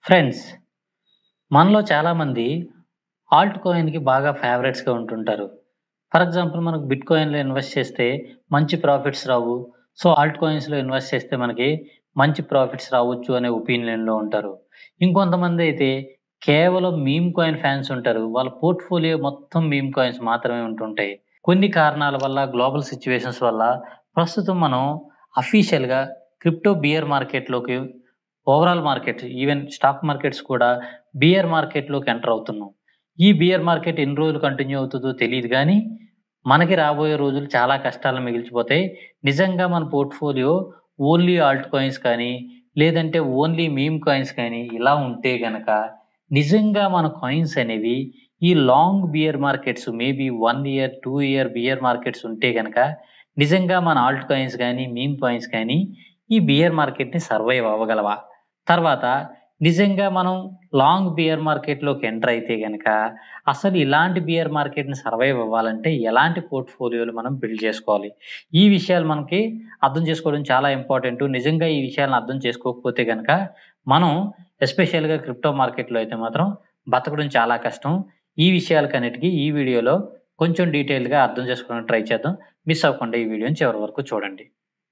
Friends మనలో చాలామంది Alt కాయిన్‌కి బాగా ఫేవరెట్స్‌గా ఉంటుంటారు. ఫర్ ఎగ్జాంపుల్ మనకు బిట్ కాయిన్‌లో ఇన్వెస్ట్ చేస్తే మంచి ప్రాఫిట్స్ రావు. సో, ఆల్ట్ కాయిన్స్‌లో ఇన్వెస్ట్ చేస్తే మనకి మంచి ప్రాఫిట్స్ రావచ్చు అనే ఒపీనియన్‌లో ఉంటారు. ఇంకొంతమంది అయితే కేవలం మీమ్ కాయిన్ ఫ్యాన్స్ ఉంటారు. వాళ్ళ పోర్ట్‌ఫోలియో మొత్తం మీమ్ కాయిన్స్ మాత్రమే ఉంటుంటాయి. కొన్ని కారణాల వల్ల గ్లోబల్ సిట్యుయేషన్స్ వల్ల ప్రస్తుతం మనం అఫీషియల్‌గా క్రిప్టో బియర్ మార్కెట్‌లోకి overall market even stock markets కూడా బియర్ మార్కెట్‌లోకి ఎంటర్ అవుతున్నాం. ఈ బియర్ మార్కెట్ ఎన్ని రోజులు కంటిన్యూ అవుతదో తెలీదు గానీ, మనకి రాబోయే రోజులు చాలా కష్టాలను మిగిల్చిపోతాయి. నిజంగా మన పోర్ట్‌ఫోలియో ఓన్లీ ఆల్ట్ కాయిన్స్ కానీ, లేదంటే ఓన్లీ మీమ్ కాయిన్స్ కానీ ఇలా ఉంటే గనక నిజంగా మన కాయిన్స్ అనేవి ఈ long bear markets maybe 1 year, 2 year bear markets ఉంటే గనక నిజంగా మన ఆల్ట్ కాయిన్స్ గానీ, మీమ్ కాయిన్స్ కానీ ఈ బియర్ మార్కెట్‌ని సర్వైవ్ అవ్వగలవా? తర్వాత నిజంగా మనం లాంగ్ బియర్ మార్కెట్‌లోకి ఎంటర్ అయితే గనక అసలు ఇలాంటి బియర్ మార్కెట్‌ని సర్వైవ్ అవ్వాలంటే ఎలాంటి పోర్ట్‌ఫోలియోలు మనం బిల్డ్ చేసుకోవాలి? ఈ విషయాలు మనకి అర్థం చేసుకోవడం చాలా ఇంపార్టెంటు. నిజంగా ఈ విషయాలను అర్థం చేసుకోకపోతే గనక మనం ఎస్పెషల్‌గా క్రిప్టో మార్కెట్‌లో అయితే మాత్రం బతకడం చాలా కష్టం. ఈ విషయాలకన్నిటికి ఈ వీడియోలో కొంచెం డీటెయిల్డ్‌గా అర్థం చేసుకోవడానికి ట్రై చేద్దాం. మిస్ అవ్వకుండా ఈ వీడియోని చివరి వరకు చూడండి.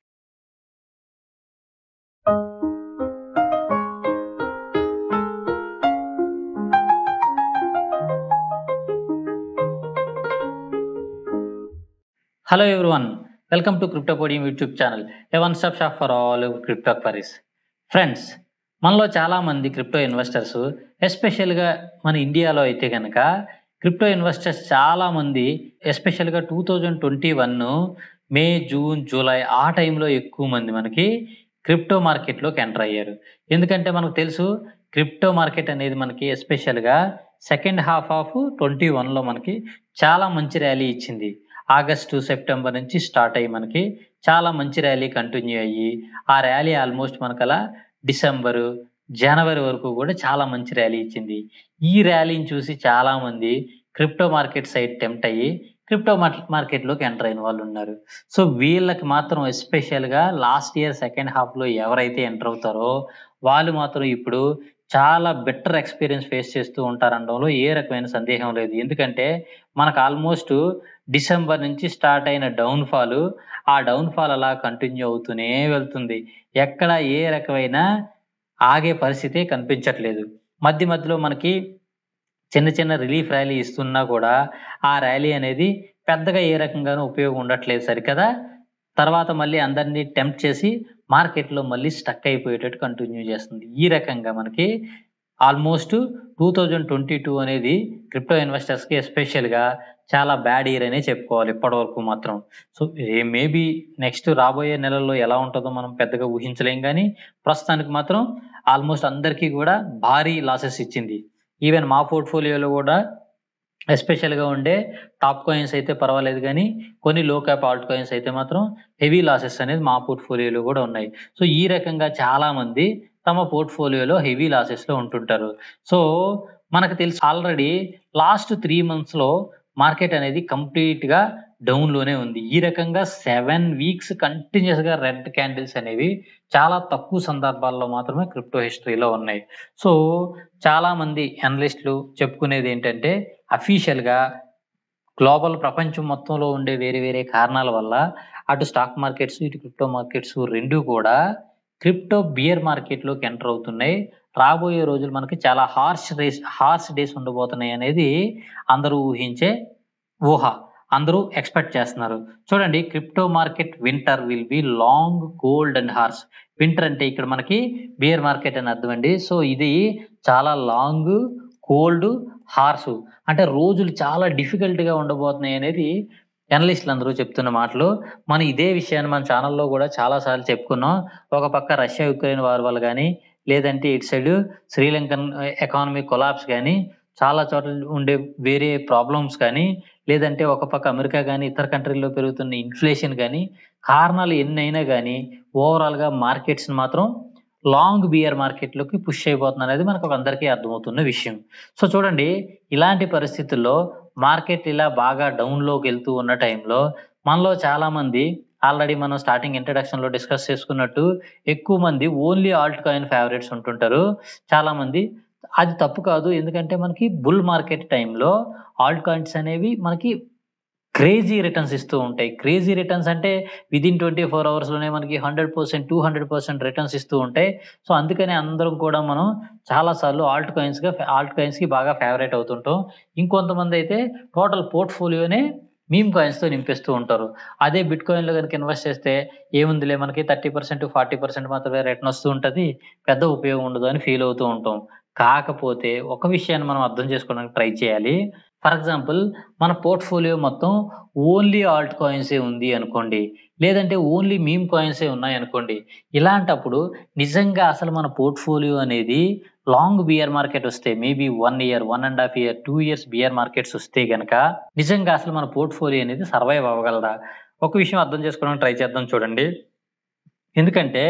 Hello everyone. Welcome to Cryptopodium YouTube channel. A one stop shop for all crypto queries. Friends మనలో చాలామంది క్రిప్టో ఇన్వెస్టర్స్ ఎస్పెషల్‌గా మన ఇండియాలో అయితే గనక క్రిప్టో ఇన్వెస్టర్స్ చాలామంది ఎస్పెషల్‌గా 2021 మే, జూన్, జూలై ఆ టైంలో ఎక్కువ మంది మనకి క్రిప్టో మార్కెట్‌లోకి ఎంటర్ అయ్యారు. ఎందుకంటే మనకు తెలుసు క్రిప్టో మార్కెట్ అనేది మనకి ఎస్పెషల్‌గా సెకండ్ హాఫ్ ఆఫ్ 21లో మనకి చాలా మంచి ర్యాలీ ఇచ్చింది. ఆగస్టు, సెప్టెంబర్ నుంచి స్టార్ట్ అయ్యి మనకి చాలా మంచి ర్యాలీ కంటిన్యూ అయ్యి, ఆ ర్యాలీ ఆల్మోస్ట్ మనకలా డిసెంబరు, జనవరి వరకు కూడా చాలా మంచి ర్యాలీ ఇచ్చింది. ఈ ర్యాలీని చూసి చాలామంది క్రిప్టో మార్కెట్ సైడ్ టెంప్ట్ అయ్యి క్రిప్టో మార్ మార్కెట్‌లోకి ఎంటర్ అయిన వాళ్ళున్నారు. సో, వీళ్ళకి మాత్రం ఎస్పెషల్‌గా లాస్ట్ ఇయర్ సెకండ్ హాఫ్‌లో ఎవరైతే ఎంటర్ అవుతారో వాళ్ళు మాత్రం ఇప్పుడు చాలా బెటర్ ఎక్స్‌పీరియన్స్ ఫేస్ చేస్తూ ఉంటారనడంలో ఏ రకమైన సందేహం లేదు. ఎందుకంటే మనకు ఆల్మోస్ట్ డిసెంబర్ నుంచి స్టార్ట్ అయిన డౌన్ ఫాల్ ఆ డౌన్ ఫాల్ అలా కంటిన్యూ అవుతూనే వెళ్తుంది. ఎక్కడ ఏ రకమైన ఆగే పరిస్థితే కనిపించట్లేదు. మధ్య మధ్యలో మనకి చిన్న చిన్న రిలీఫ్ ర్యాలీ ఇస్తున్నా కూడా ఆ ర్యాలీ అనేది పెద్దగా ఏ రకంగానూ ఉపయోగం ఉండట్లేదు సరికదా! తర్వాత మళ్ళీ అందరిని టెంప్ట్ చేసి మార్కెట్‌లో మళ్ళీ స్టక్ అయిపోయేటట్టు కంటిన్యూ చేస్తుంది. ఈ రకంగా మనకి ఆల్మోస్ట్ 2022 అనేది క్రిప్టో ఇన్వెస్టర్స్‌కి ఎస్పెషల్‌గా చాలా బ్యాడ్ ఇయర్ అనే చెప్పుకోవాలి ఇప్పటివరకు మాత్రం. సో, ఏ మేబీ నెక్స్ట్ రాబోయే నెలల్లో ఎలా ఉంటదో మనం పెద్దగా ఊహించలేం గానీ, ప్రస్తుతానికి మాత్రం ఆల్మోస్ట్ అందరికీ కూడా భారీ లాసెస్ ఇచ్చింది. ఈవెన్ మా పోర్ట్‌ఫోలియోలో కూడా ఎస్పెషల్‌గా ఉండే టాప్ కాయిన్స్ అయితే పర్వాలేదు గానీ, కొన్ని లో క్యాప్ ఆల్ట్ కాయిన్స్ అయితే మాత్రం హెవీ లాసెస్ అనేది మా పోర్ట్‌ఫోలియోలో కూడా ఉన్నాయి. సో, ఈ రకంగా చాలామంది తమ పోర్ట్‌ఫోలియోలో హెవీ లాసెస్‌లో ఉంటుంటారు. సో, మనకు తెలుసు ఆల్రెడీ లాస్ట్ 3 మంత్స్‌లో మార్కెట్ అనేది కంప్లీట్‌గా డౌన్‌లోనే ఉంది. ఈ రకంగా 7 వీక్స్ కంటిన్యూయస్‌గా రెడ్ క్యాండిల్స్ అనేవి చాలా తక్కువ సందర్భాల్లో మాత్రమే క్రిప్టో హిస్టరీలో ఉన్నాయి. సో, చాలామంది అనలిస్ట్‌లు చెప్పుకునేదేంటంటే అఫీషియల్‌గా గ్లోబల్ ప్రపంచం మొత్తంలో ఉండే వేరే వేరే కారణాల వల్ల అటు స్టాక్ మార్కెట్స్, ఇటు క్రిప్టో మార్కెట్స్ 2 కూడా క్రిప్టో బియర్ మార్కెట్‌లోకి ఎంటర్ అవుతున్నాయి. రాబోయే రోజులు మనకి చాలా హార్ష్ రేస్ హార్ష్ డేస్ ఉండబోతున్నాయి అనేది అందరూ ఊహించే ఊహ. అందరూ ఎక్స్‌పెక్ట్ చేస్తున్నారు. చూడండి crypto market winter will be long, cold and harsh. Winter అంటే ఇక్కడ మనకి బియర్ మార్కెట్ అని అర్థం అండి. సో, ఇది చాలా లాంగ్, కోల్డ్, హార్ష్ అంటే రోజులు చాలా డిఫికల్ట్‌గా ఉండబోతున్నాయి అనేది అనలిస్ట్‌లు అందరూ చెప్తున్న మాటలు. మనం ఇదే విషయాన్ని మన ఛానెల్‌లో కూడా చాలా సార్లు చెప్పుకున్నాం. ఒక పక్క రష్యా, యుక్రెయిన్ వార్ వల్ల గానీ, లేదంటే ఇటు సైడు శ్రీలంకన్ ఎకానమీ కొలాప్స్ గానీ, చాలా చోట్ల ఉండే వేరే ప్రాబ్లమ్స్ కానీ, లేదంటే ఒక పక్క అమెరికా గానీ, ఇతర కంట్రీల్లో పెరుగుతున్న ఇన్‌ఫ్లేషన్ గానీ, కారణాలు ఎన్నైనా గానీ ఓవరాల్‌గా మార్కెట్స్‌ని మాత్రం లాంగ్ బియర్ మార్కెట్‌లోకి పుష్ అయిపోతుందనేది మనకు అందరికీ అర్థమవుతున్న విషయం. సో, చూడండి ఇలాంటి పరిస్థితుల్లో మార్కెట్ ఇలా బాగా డౌన్‌లోకి వెళ్తూ ఉన్న టైంలో మనలో చాలామంది ఆల్రెడీ మనం స్టార్టింగ్ ఇంట్రడక్షన్ లో డిస్కస్ చేసుకున్నట్టు ఎక్కువ మంది ఓన్లీ ఆల్ట్ కాయిన్ ఫేవరెట్స్ ఉంటుంటారు చాలా మంది అది తప్పు కాదు ఎందుకంటే మనకి బుల్ మార్కెట్ టైంలో ఆల్ట్ కాయిన్స్ అనేవి మనకి క్రేజీ రిటర్న్స్ ఇస్తూ ఉంటాయి క్రేజీ రిటర్న్స్ అంటే విదిన్ ట్వంటీ ఫోర్ అవర్స్లోనే మనకి hundred percent two hundred percent returns ఇస్తూ ఉంటాయి సో అందుకని అందరం కూడా మనం చాలాసార్లు ఆల్ట్ కాయిన్స్గా ఆల్ట్ కాయిన్స్కి బాగా ఫేవరెట్ అవుతుంటాం ఇంకొంతమంది అయితే టోటల్ పోర్ట్ఫోలియోనే మీమ్ కాయిన్స్తో నింపేస్తూ ఉంటారు అదే బిట్ కాయిన్లో కనుక ఇన్వెస్ట్ చేస్తే ఏముందిలే మనకి థర్టీ పర్సెంట్ ఫార్టీ పర్సెంట్ మాత్రమే రిటర్న్ వస్తూ ఉంటుంది పెద్ద ఉపయోగం ఉండదు అని ఫీల్ అవుతూ ఉంటాం కాకపోతే ఒక విషయాన్ని మనం అర్థం చేసుకోవడానికి ట్రై చేయాలి ఫర్ ఎగ్జాంపుల్ మన పోర్ట్ఫోలియో మొత్తం ఓన్లీ ఆల్ట్ కాయిన్సే ఉంది అనుకోండి లేదంటే ఓన్లీ మీమ్ కాయిన్సే ఉన్నాయి అనుకోండి ఇలాంటప్పుడు నిజంగా అసలు మన పోర్ట్ఫోలియో అనేది లాంగ్ బియర్ మార్కెట్ వస్తే maybe one year one and half year two years bear markets వస్తే గనక నిజంగా అసలు మన పోర్ట్ఫోలియో అనేది సర్వైవ్ అవ్వగలదా ఒక విషయం అర్థం చేసుకోవడానికి ట్రై చేద్దాం చూడండి ఎందుకంటే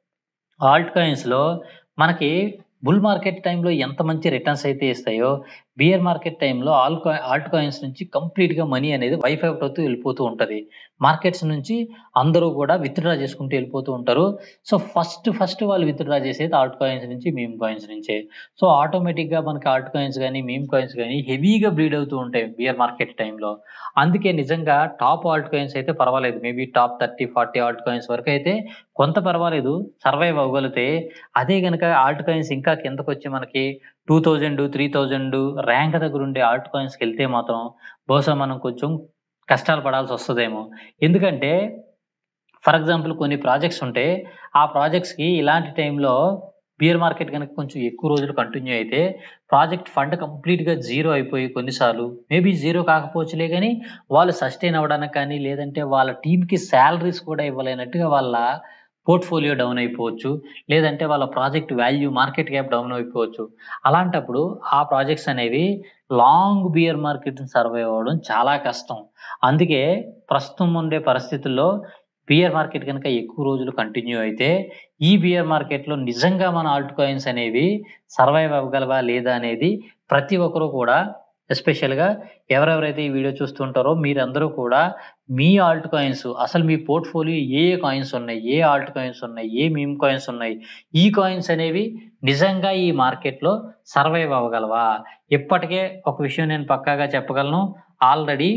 ఆల్ట్ కాయిన్స్లో మనకి బుల్ మార్కెట్ టైంలో ఎంత మంచి రిటర్న్స్ అయితే ఇస్తాయో బియర్ మార్కెట్ టైంలో ఆల్ ఆల్ట్ కాయిన్స్ నుంచి కంప్లీట్గా మనీ అనేది వైఫ్ అవుట్ అవుతూ వెళ్ళిపోతూ ఉంటుంది మార్కెట్స్ నుంచి అందరూ కూడా విత్డ్రా చేసుకుంటూ వెళ్ళిపోతూ ఉంటారు సో ఫస్ట్ ఫస్ట్ వాళ్ళు విత్డ్రా చేసేది ఆల్ట్ కాయిన్స్ నుంచి మీమ్ కాయిన్స్ నుంచే సో ఆటోమేటిక్గా మనకి ఆల్ట్ కాయిన్స్ కానీ మీమ్ కాయిన్స్ కానీ హెవీగా బ్లీడ్ అవుతూ ఉంటాయి బియర్ మార్కెట్ టైంలో అందుకే నిజంగా టాప్ ఆల్ట్ కాయిన్స్ అయితే పర్వాలేదు maybe top thirty forty alt coins వరకు అయితే కొంత పర్వాలేదు సర్వైవ్ అవ్వగలిగితే అదే కనుక ఆల్ట్ కాయిన్స్ ఇంకా కిందకు వచ్చి మనకి two thousand three thousand rank దగ్గర ఉండే ఆల్ట్ కాయిన్స్కి వెళ్తే మాత్రం బహుశా మనం కొంచెం కష్టాలు పడాల్సి వస్తుందేమో ఎందుకంటే ఫర్ ఎగ్జాంపుల్ కొన్ని ప్రాజెక్ట్స్ ఉంటే ఆ ప్రాజెక్ట్స్కి ఇలాంటి టైంలో బియర్ మార్కెట్ కనుక కొంచెం ఎక్కువ రోజులు కంటిన్యూ అయితే ప్రాజెక్ట్ ఫండ్ కంప్లీట్గా జీరో అయిపోయి కొన్నిసార్లు మేబీ జీరో కాకపోవచ్చులే కానీ వాళ్ళు సస్టైన్ అవ్వడానికి కానీ లేదంటే వాళ్ళ టీంకి శాలరీస్ కూడా ఇవ్వలేనట్టుగా వాళ్ళ పోర్ట్ఫోలియో డౌన్ అయిపోవచ్చు లేదంటే వాళ్ళ project value market cap down అయిపోవచ్చు అలాంటప్పుడు ఆ ప్రాజెక్ట్స్ అనేవి లాంగ్ బియర్ మార్కెట్ని సర్వైవ్ అవ్వడం చాలా కష్టం అందుకే ప్రస్తుతం ఉండే పరిస్థితుల్లో బియర్ మార్కెట్ కనుక ఎక్కువ రోజులు కంటిన్యూ అయితే ఈ బియర్ మార్కెట్లో నిజంగా మన ఆల్ట్ కాయిన్స్ అనేవి సర్వైవ్ అవ్వగలవా లేదా అనేది ప్రతి ఒక్కరూ కూడా ఎస్పెషల్గా ఎవరెవరైతే ఈ వీడియో చూస్తుంటారో మీరందరూ కూడా మీ ఆల్ట్ కాయిన్స్ అసలు మీ పోర్ట్ఫోలియో ఏ ఏ కాయిన్స్ ఉన్నాయి ఏ ఆల్ట్ కాయిన్స్ ఉన్నాయి ఏ మీమ్ కాయిన్స్ ఉన్నాయి ఈ కాయిన్స్ అనేవి నిజంగా ఈ మార్కెట్లో సర్వైవ్ అవ్వగలవా ఇప్పటికే ఒక విషయం నేను పక్కాగా చెప్పగలను ఆల్రెడీ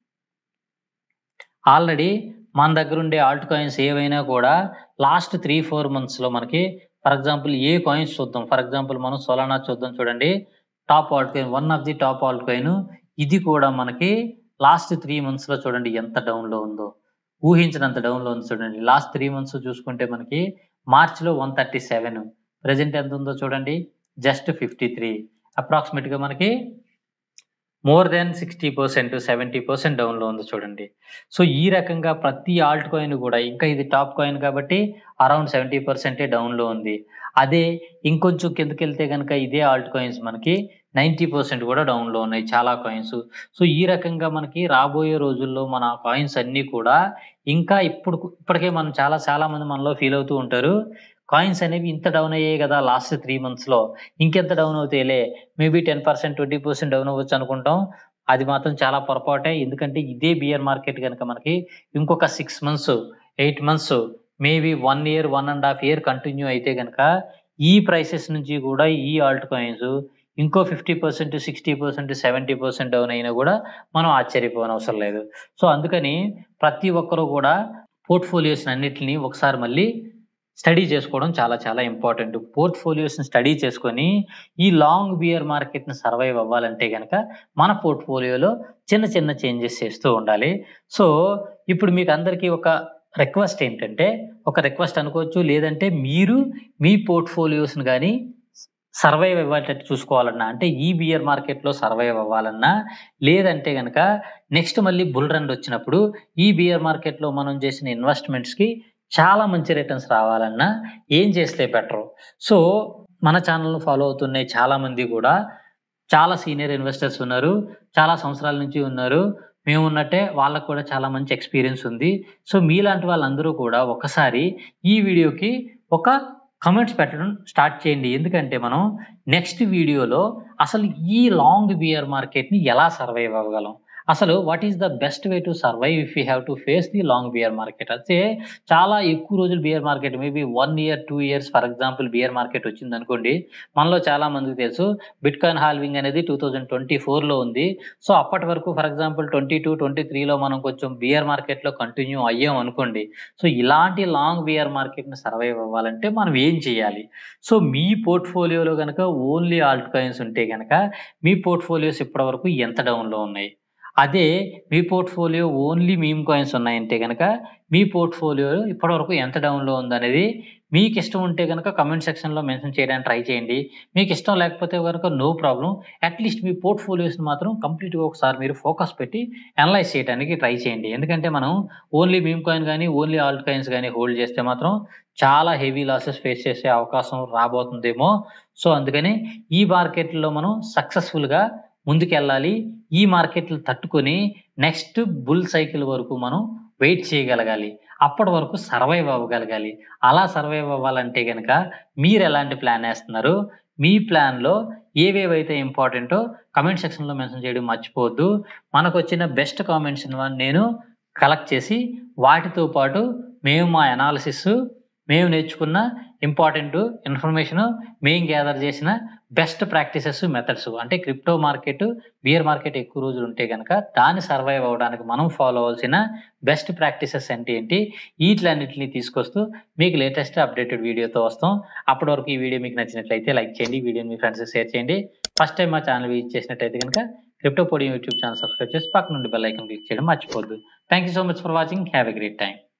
ఆల్రెడీ మన దగ్గర ఉండే ఆల్ట్ కాయిన్స్ ఏవైనా కూడా లాస్ట్ త్రీ ఫోర్ మంత్స్లో మనకి ఫర్ ఎగ్జాంపుల్ ఏ కాయిన్స్ చూద్దాం ఫర్ ఎగ్జాంపుల్ మనం సోలానా చూద్దాం చూడండి top alt coin one of the top alt coin ఇది కూడా మనకి లాస్ట్ త్రీ మంత్స్లో చూడండి ఎంత డౌన్లో ఉందో ఊహించినంత డౌన్లో ఉంది చూడండి లాస్ట్ త్రీ మంత్స్ చూసుకుంటే మనకి మార్చ్లో వన్ థర్టీ సెవెన్ ప్రజెంట్ ఎంత ఉందో చూడండి జస్ట్ ఫిఫ్టీ త్రీ అప్రాక్సిమేట్గా మనకి more than sixty percent seventy percent డౌన్లో ఉంది చూడండి సో ఈ రకంగా ప్రతి ఆల్ట్ కాయిన్ కూడా ఇంకా ఇది టాప్ కాయిన్ కాబట్టి అరౌండ్ సెవెంటీ పర్సెంటే డౌన్లో ఉంది అదే ఇంకొంచెం కిందకి వెళ్తే కనుక ఇదే ఆల్ట్ కాయిన్స్ మనకి నైంటీ పర్సెంట్ కూడా డౌన్లో ఉన్నాయి చాలా కాయిన్స్ సో ఈ రకంగా మనకి రాబోయే రోజుల్లో మన కాయిన్స్ అన్నీ కూడా ఇంకా ఇప్పుడు ఇప్పటికే మనం చాలా చాలా మంది మనలో ఫీల్ అవుతూ ఉంటారు కాయిన్స్ అనేవి ఇంత డౌన్ అయ్యాయి కదా లాస్ట్ త్రీ మంత్స్లో ఇంకెంత డౌన్ అవుతాయిలే maybe ten percent twenty percent down అవ్వచ్చు అనుకుంటాం అది మాత్రం చాలా పొరపాటే ఎందుకంటే ఇదే బియర్ మార్కెట్ కనుక మనకి ఇంకొక six months eight months maybe one year one and half year continue అయితే కనుక ఈ ప్రైసెస్ నుంచి కూడా ఈ ఆల్ట్ కాయిన్స్ ఇంకో fifty percent sixty percent seventy percent down అయినా కూడా మనం ఆశ్చర్యపోనవసరం లేదు సో అందుకని ప్రతి ఒక్కరూ కూడా పోర్ట్ఫోలియోస్ అన్నిటిని ఒకసారి మళ్ళీ స్టడీ చేసుకోవడం చాలా చాలా ఇంపార్టెంట్ పోర్ట్ఫోలియోస్ని స్టడీ చేసుకొని ఈ లాంగ్ బియర్ మార్కెట్ని సర్వైవ్ అవ్వాలంటే కనుక మన పోర్ట్ఫోలియోలో చిన్న చిన్న చేంజెస్ చేస్తూ ఉండాలి సో ఇప్పుడు మీకు అందరికీ ఒక రిక్వెస్ట్ ఏంటంటే ఒక రిక్వెస్ట్ అనుకోవచ్చు లేదంటే మీరు మీ పోర్ట్ఫోలియోస్ని కానీ సర్వైవ్ అవ్వేటట్టు చూసుకోవాలన్నా అంటే ఈ బియర్ మార్కెట్లో సర్వైవ్ అవ్వాలన్నా లేదంటే కనుక నెక్స్ట్ మళ్ళీ బుల్ రన్ వచ్చినప్పుడు ఈ బియర్ మార్కెట్లో మనం చేసిన ఇన్వెస్ట్మెంట్స్కి చాలా మంచి రిటర్న్స్ రావాలన్నా ఏం చేస్తే బెటరు సో మన ఛానల్ను ఫాలో అవుతున్నాయి చాలా మంది కూడా చాలా సీనియర్ ఇన్వెస్టర్స్ ఉన్నారు చాలా సంవత్సరాల నుంచి ఉన్నారు మేము ఉన్నట్టే వాళ్ళకు కూడా చాలా మంచి ఎక్స్పీరియన్స్ ఉంది సో మీలాంటి వాళ్ళందరూ కూడా ఒకసారి ఈ వీడియోకి ఒక కమెంట్స్ పెట్టడం స్టార్ట్ చేయండి ఎందుకంటే మనం నెక్స్ట్ వీడియోలో అసలు ఈ లాంగ్ బియర్ మార్కెట్ని ఎలా సర్వైవ్ అవ్వగలం అసలు what is the best way to survive if you have to face the long bear market అయితే చాలా ఎక్కువ రోజులు bear market maybe one year two years for example bear market వచ్చింది అనుకోండి మనలో చాలా మందికి తెలుసు బిట్ కాయిన్ హాల్వింగ్ అనేది టూ థౌజండ్ ట్వంటీ ఫోర్లో ఉంది సో అప్పటి వరకు for example twenty two twenty త్రీలో మనం కొంచెం బియర్ మార్కెట్లో కంటిన్యూ అయ్యాం అనుకోండి సో ఇలాంటి లాంగ్ బియర్ మార్కెట్ని సర్వైవ్ అవ్వాలంటే మనం ఏం చేయాలి సో మీ పోర్ట్ఫోలియోలో కనుక ఓన్లీ ఆల్ట్ కాయిన్స్ ఉంటే కనుక మీ పోర్ట్ఫోలియోస్ ఇప్పటివరకు ఎంత డౌన్లో ఉన్నాయి అదే మీ పోర్ట్ఫోలియో ఓన్లీ మీమ్ కాయిన్స్ ఉన్నాయంటే కనుక మీ పోర్ట్ఫోలియో ఇప్పటివరకు ఎంత డౌన్లో ఉందనేది మీకు ఇష్టం ఉంటే కనుక కమెంట్ సెక్షన్లో మెన్షన్ చేయడానికి ట్రై చేయండి మీకు ఇష్టం లేకపోతే కనుక నో ప్రాబ్లం అట్లీస్ట్ మీ పోర్ట్ఫోలియోస్ని మాత్రం కంప్లీట్గా ఒకసారి మీరు ఫోకస్ పెట్టి అనలైజ్ చేయడానికి ట్రై చేయండి ఎందుకంటే మనం ఓన్లీ మీమ్ కాయిన్ కానీ ఓన్లీ ఆల్ట్ కాయిన్స్ కానీ హోల్డ్ చేస్తే మాత్రం చాలా హెవీ లాసెస్ ఫేస్ చేసే అవకాశం రాబోతుందేమో సో అందుకని ఈ మార్కెట్లో మనం సక్సెస్ఫుల్గా ముందుకెళ్ళాలి ఈ మార్కెట్లు తట్టుకొని నెక్స్ట్ బుల్ సైకిల్ వరకు మనం వెయిట్ చేయగలగాలి అప్పటి వరకు సర్వైవ్ అవ్వగలగాలి అలా సర్వైవ్ అవ్వాలంటే కనుక మీరు ఎలాంటి ప్లాన్ వేస్తున్నారు మీ ప్లాన్లో ఏవేవైతే ఇంపార్టెంటో కమెంట్ సెక్షన్లో మెన్షన్ చేయడం మర్చిపోవద్దు మనకు వచ్చిన బెస్ట్ కామెంట్స్ నేను కలెక్ట్ చేసి వాటితో పాటు మేము మా అనాలిసిస్ మేము నేర్చుకున్న ఇంపార్టెంట్ ఇన్ఫర్మేషన్ మేము గ్యాదర్ చేసిన బెస్ట్ ప్రాక్టీసెస్ మెథడ్స్ అంటే క్రిప్టో మార్కెట్ బియర్ మార్కెట్ ఎక్కువ రోజులు ఉంటే కనుక దాన్ని సర్వైవ్ అవ్వడానికి మనం ఫాలో అవ్వాల్సిన బెస్ట్ ప్రాక్టీసెస్ అంటే ఏంటి వీటిలన్నింటినీ తీసుకొస్తూ మీకు లేటెస్ట్ అప్డేటెడ్ వీడియోతో వస్తాం అప్పటి వరకు ఈ వీడియో మీకు నచ్చినట్లయితే లైక్ చేయండి ఈ వీడియోని మీ ఫ్రెండ్స్కి షేర్ చేయండి ఫస్ట్ టైం మా ఛానల్ విజిట్ చేసినట్టయితే కనుక crypto podium YouTube channel subscribe చేసి పక్క నుండి బెల్ ఐకన్ క్లిక్ చేయడం మర్చిపోద్దు thank you so much for watching have a great time